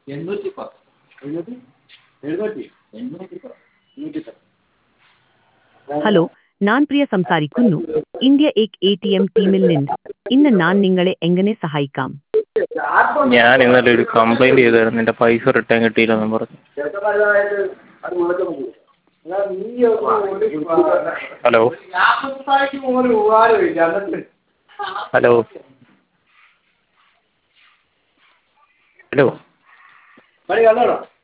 എണ്ണൂറ്റി പത്ത് എഴുന്നൂറ്റി എഴുന്നൂറ്റി എണ്ണൂറ്റി പത്ത് നൂറ്റി പത്ത് ഹലോ ഞാൻ പ്രിയ സംസാരിക്കുന്നു ഇന്ത്യ എക് എ ടി എം ടീമിൽ നിന്ന് ഇന്ന് ഞാൻ നിങ്ങളെ എങ്ങനെ സഹായിക്കാം ഞാൻ ഇന്നലെ ഒരു കംപ്ലൈൻറ്റ് ചെയ്തായിരുന്നു എൻ്റെ പൈസ റിട്ടേൺ കിട്ടിയില്ലെന്നും പറഞ്ഞ് ഹലോ ഹലോ ഹലോ പണി കണ്ടോളാം